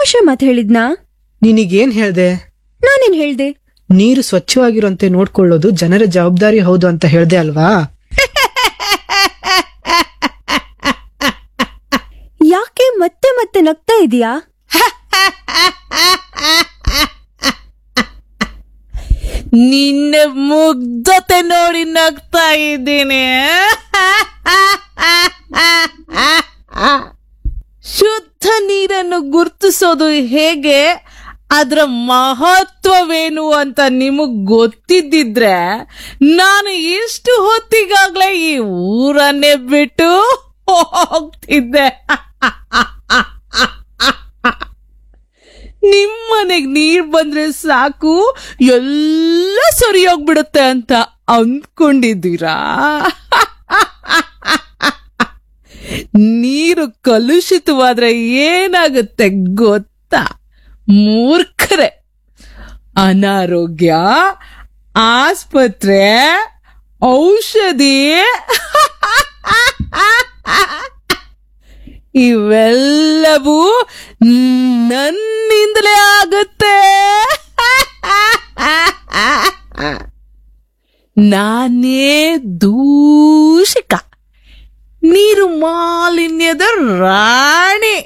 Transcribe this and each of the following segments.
ತಮಾಷೆ ಮಾತು ಹೇಳಿದ್ನಾ ನಿನಗೇನ್ ಹೇಳ್ದೆ ನಾನೇನ್ ಹೇಳ್ದೆ ನೀರು ಸ್ವಚ್ಛವಾಗಿರುವಂತೆ ನೋಡ್ಕೊಳ್ಳೋದು ಜನರ ಜವಾಬ್ದಾರಿ ಹೌದು ಅಂತ ಹೇಳ್ದೆ ಅಲ್ವಾ ಯಾಕೆ ಮತ್ತೆ ಮತ್ತೆ ನಗ್ತಾ ಇದೀಯಾ ನಿನ್ನ ಮುಗ್ಧತೆ ನೋಡಿ ನಗ್ತಾ ಇದ್ದೀನಿ ಶುದ್ಧ ನೀರನ್ನು ಗುರ್ತಿಸೋದು ಹೇಗೆ ಅದರ ಮಹತ್ವವೇನು ಅಂತ ನಿಮಗ್ ಗೊತ್ತಿದ್ದಿದ್ರೆ ನಾನು ಇಷ್ಟು ಹೊತ್ತಿಗಾಗ್ಲೇ ಈ ಊರನ್ನೇ ಬಿಟ್ಟು ಹೋಗ್ತಿದ್ದೆ ನಿಮ್ಮನೆಗ್ ನೀರ್ ಬಂದ್ರೆ ಸಾಕು ಎಲ್ಲ ಸರಿ ಹೋಗ್ಬಿಡುತ್ತೆ ಅಂತ ಅಂದ್ಕೊಂಡಿದ್ದೀರಾ ನೀರು ಕಲುಷಿತವಾದ್ರೆ ಏನಾಗುತ್ತೆ ಗೊತ್ತಾ ಮೂರ್ಖರೆ ಅನಾರೋಗ್ಯ ಆಸ್ಪತ್ರೆ ಔಷಧಿ ಇವೆಲ್ಲವೂ ನನ್ನಿಂದಲೇ ಆಗುತ್ತೆ ನಾನೇ ದೂಷಿಕ ನೀರು ಮಾಲಿನ್ಯದ ರಾಣಿ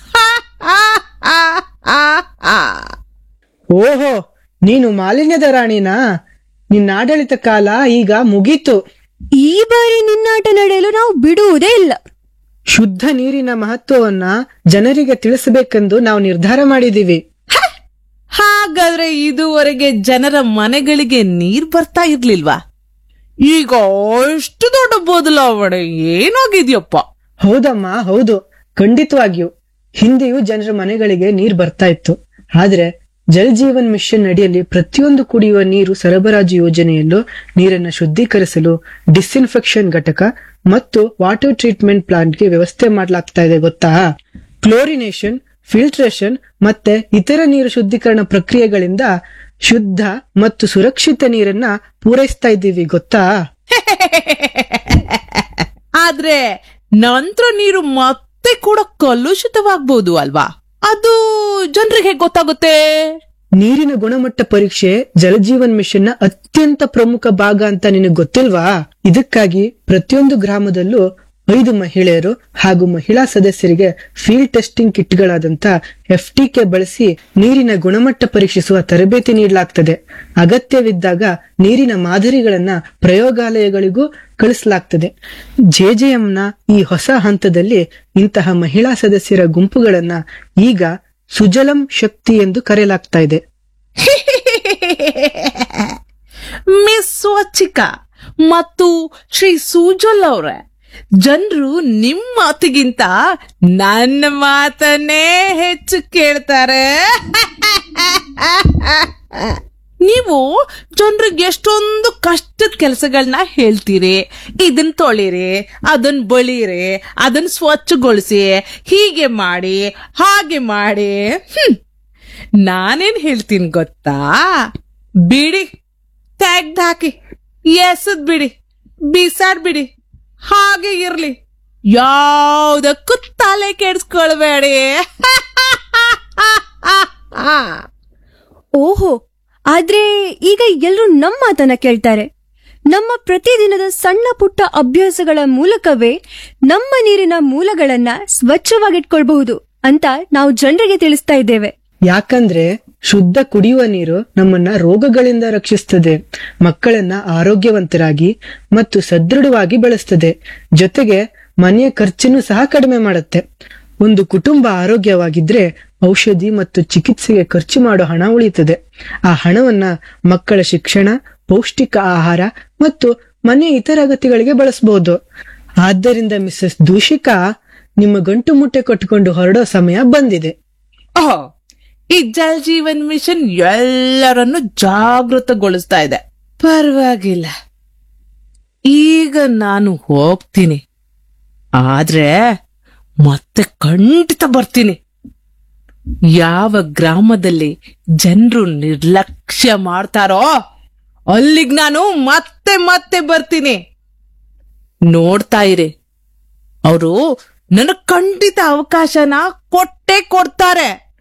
ಓಹೋ ನೀನು ಮಾಲಿನ್ಯದ ರಾಣಿನಾ ನಿನ್ನ ಆಡಳಿತ ಕಾಲ ಈಗ ಮುಗೀತು ಈ ಬಾರಿ ನಿನ್ನಾಟ ನಡೆಯಲು ನಾವು ಬಿಡುವುದೇ ಇಲ್ಲ ಶುದ್ಧ ನೀರಿನ ಮಹತ್ವವನ್ನ ಜನರಿಗೆ ತಿಳಿಸಬೇಕೆಂದು ನಾವು ನಿರ್ಧಾರ ಮಾಡಿದೀವಿ ಹಾಗಾದ್ರೆ ಇದುವರೆಗೆ ಜನರ ಮನೆಗಳಿಗೆ ನೀರ್ ಬರ್ತಾ ಇರ್ಲಿಲ್ವಾ ಈಗ ಅಷ್ಟು ದೊಡ್ಡ ಬದಲಾವಣೆ ಏನಾಗಿದ್ಯಪ್ಪ ಹೌದಮ್ಮ ಹೌದು ಖಂಡಿತವಾಗಿಯೂ ಹಿಂದೆಯೂ ಜನರ ಮನೆಗಳಿಗೆ ನೀರ್ ಬರ್ತಾ ಇತ್ತು ಆದ್ರೆ ಜಲ್ ಜೀವನ್ ಮಿಷನ್ ಅಡಿಯಲ್ಲಿ ಪ್ರತಿಯೊಂದು ಕುಡಿಯುವ ನೀರು ಸರಬರಾಜು ಯೋಜನೆಯಲ್ಲೂ ನೀರನ್ನ ಶುದ್ಧೀಕರಿಸಲು ಡಿಸ್ಇನ್ಫೆಕ್ಷನ್ ಘಟಕ ಮತ್ತು ವಾಟರ್ ಟ್ರೀಟ್ಮೆಂಟ್ ಪ್ಲಾಂಟ್ಗೆ ವ್ಯವಸ್ಥೆ ಮಾಡಲಾಗ್ತಾ ಇದೆ ಗೊತ್ತಾ ಕ್ಲೋರಿನೇಷನ್ ಫಿಲ್ಟ್ರೇಷನ್ ಮತ್ತೆ ಇತರ ನೀರು ಶುದ್ಧೀಕರಣ ಪ್ರಕ್ರಿಯೆಗಳಿಂದ ಶುದ್ಧ ಮತ್ತು ಸುರಕ್ಷಿತ ನೀರನ್ನ ಪೂರೈಸ್ತಾ ಇದ್ದೀವಿ ಗೊತ್ತಾ ಆದ್ರೆ ನಂತರ ನೀರು ಮತ್ತೆ ಕೂಡ ಕಲುಷಿತವಾಗ್ಬೋದು ಅಲ್ವಾ ಅದು ಜನರಿಗೆ ಗೊತ್ತಾಗುತ್ತೆ ನೀರಿನ ಗುಣಮಟ್ಟ ಪರೀಕ್ಷೆ ಜಲಜೀವನ್ ಮಿಷನ್ ನ ಅತ್ಯಂತ ಪ್ರಮುಖ ಭಾಗ ಅಂತ ನಿನಗೆ ಗೊತ್ತಿಲ್ವಾ ಇದಕ್ಕಾಗಿ ಪ್ರತಿಯೊಂದು ಗ್ರಾಮದಲ್ಲೂ ಐದು ಮಹಿಳೆಯರು ಹಾಗೂ ಮಹಿಳಾ ಸದಸ್ಯರಿಗೆ ಫೀಲ್ಡ್ ಟೆಸ್ಟಿಂಗ್ ಕಿಟ್ಗಳಾದಂತ ಎಫ್ ಟಿಕೆ ಬಳಸಿ ನೀರಿನ ಗುಣಮಟ್ಟ ಪರೀಕ್ಷಿಸುವ ತರಬೇತಿ ನೀಡಲಾಗ್ತದೆ ಅಗತ್ಯವಿದ್ದಾಗ ನೀರಿನ ಮಾದರಿಗಳನ್ನ ಪ್ರಯೋಗಾಲಯಗಳಿಗೂ ಕಳಿಸಲಾಗ್ತದೆ ಜೆಜೆಎಂನ ಈ ಹೊಸ ಹಂತದಲ್ಲಿ ಇಂತಹ ಮಹಿಳಾ ಸದಸ್ಯರ ಗುಂಪುಗಳನ್ನ ಈಗ ಸುಜಲಂ ಶಕ್ತಿ ಎಂದು ಕರೆಯಲಾಗ್ತಾ ಇದೆ ಮಿಸ್ ಸ್ವಚ್ಛಿಕ ಮತ್ತು ಶ್ರೀ ಸುಜಲ್ ಅವ್ರೆ ಜನರು ನಿಮ್ಮ ಮಾತಿಗಿಂತ ನನ್ನ ಮಾತನ್ನೇ ಹೆಚ್ಚು ಕೇಳ್ತಾರೆ ನೀವು ಜನರಿಗೆ ಎಷ್ಟೊಂದು ಕಷ್ಟದ ಕೆಲಸಗಳನ್ನ ಹೇಳ್ತೀರಿ ಇದನ್ ತೊಳಿರಿ ಅದನ್ ಬಳಿರಿ ಅದನ್ ಸ್ವಚ್ಛಗೊಳಿಸಿ ಹೀಗೆ ಮಾಡಿ ಹಾಗೆ ಮಾಡಿ ಹ್ಮ್ ನಾನೇನ್ ಹೇಳ್ತೀನಿ ಗೊತ್ತಾ ಬಿಡಿ ತೆಗ್ದಾಕಿ ಎಸದ್ ಬಿಡಿ ಬಿಸಾಡ್ಬಿಡಿ ಹಾಗೆ ಇರ್ಲಿ ಯಾವ್ದಕ್ಕೂ ತಲೆ ಕೆಡ್ಸ್ಕೊಳ್ಬೇಡಿ ಓಹೋ ಆದ್ರೆ ಈಗ ಎಲ್ರೂ ನಮ್ಮ ಮಾತನ್ನ ಕೇಳ್ತಾರೆ ನಮ್ಮ ಪ್ರತಿದಿನದ ಸಣ್ಣ ಪುಟ್ಟ ಅಭ್ಯಾಸಗಳ ಮೂಲಕವೇ ನಮ್ಮ ನೀರಿನ ಮೂಲಗಳನ್ನ ಸ್ವಚ್ಛವಾಗಿಟ್ಕೊಳ್ಬಹುದು ಅಂತ ನಾವು ಜನರಿಗೆ ತಿಳಿಸ್ತಾ ಇದ್ದೇವೆ ಯಾಕಂದ್ರೆ ಶುದ್ಧ ಕುಡಿಯುವ ನೀರು ನಮ್ಮನ್ನ ರೋಗಗಳಿಂದ ರಕ್ಷಿಸ್ತದೆ ಮಕ್ಕಳನ್ನ ಆರೋಗ್ಯವಂತರಾಗಿ ಮತ್ತು ಸದೃಢವಾಗಿ ಬೆಳೆಸ್ತದೆ ಜೊತೆಗೆ ಮನೆಯ ಖರ್ಚನ್ನು ಸಹ ಕಡಿಮೆ ಮಾಡುತ್ತೆ ಒಂದು ಕುಟುಂಬ ಆರೋಗ್ಯವಾಗಿದ್ರೆ ಔಷಧಿ ಮತ್ತು ಚಿಕಿತ್ಸೆಗೆ ಖರ್ಚು ಮಾಡೋ ಹಣ ಉಳಿತದೆ ಆ ಹಣವನ್ನ ಮಕ್ಕಳ ಶಿಕ್ಷಣ ಪೌಷ್ಟಿಕ ಆಹಾರ ಮತ್ತು ಮನೆಯ ಇತರ ಅಗತ್ಯಗಳಿಗೆ ಬಳಸಬಹುದು ಆದ್ದರಿಂದ ಮಿಸಸ್ ದೂಷಿಕಾ ನಿಮ್ಮ ಗಂಟು ಮುಟ್ಟೆ ಕಟ್ಟಿಕೊಂಡು ಹೊರಡೋ ಸಮಯ ಬಂದಿದೆ ಓಹ್ ಈ ಜಲ್ ಜೀವನ್ ಮಿಷನ್ ಎಲ್ಲರನ್ನು ಜಾಗೃತಗೊಳಿಸ್ತಾ ಇದೆ ಪರವಾಗಿಲ್ಲ ಈಗ ನಾನು ಹೋಗ್ತೀನಿ ಆದ್ರೆ ಮತ್ತೆ ಖಂಡಿತ ಬರ್ತೀನಿ ಯಾವ ಗ್ರಾಮದಲ್ಲಿ ಜನರು ನಿರ್ಲಕ್ಷ್ಯ ಮಾಡ್ತಾರೋ ಅಲ್ಲಿಗ್ ನಾನು ಮತ್ತೆ ಮತ್ತೆ ಬರ್ತೀನಿ ನೋಡ್ತಾ ಇರಿ ಅವರು ನನಗ್ ಖಂಡಿತ ಅವಕಾಶನ ಕೊಟ್ಟೇ ಕೊಡ್ತಾರೆ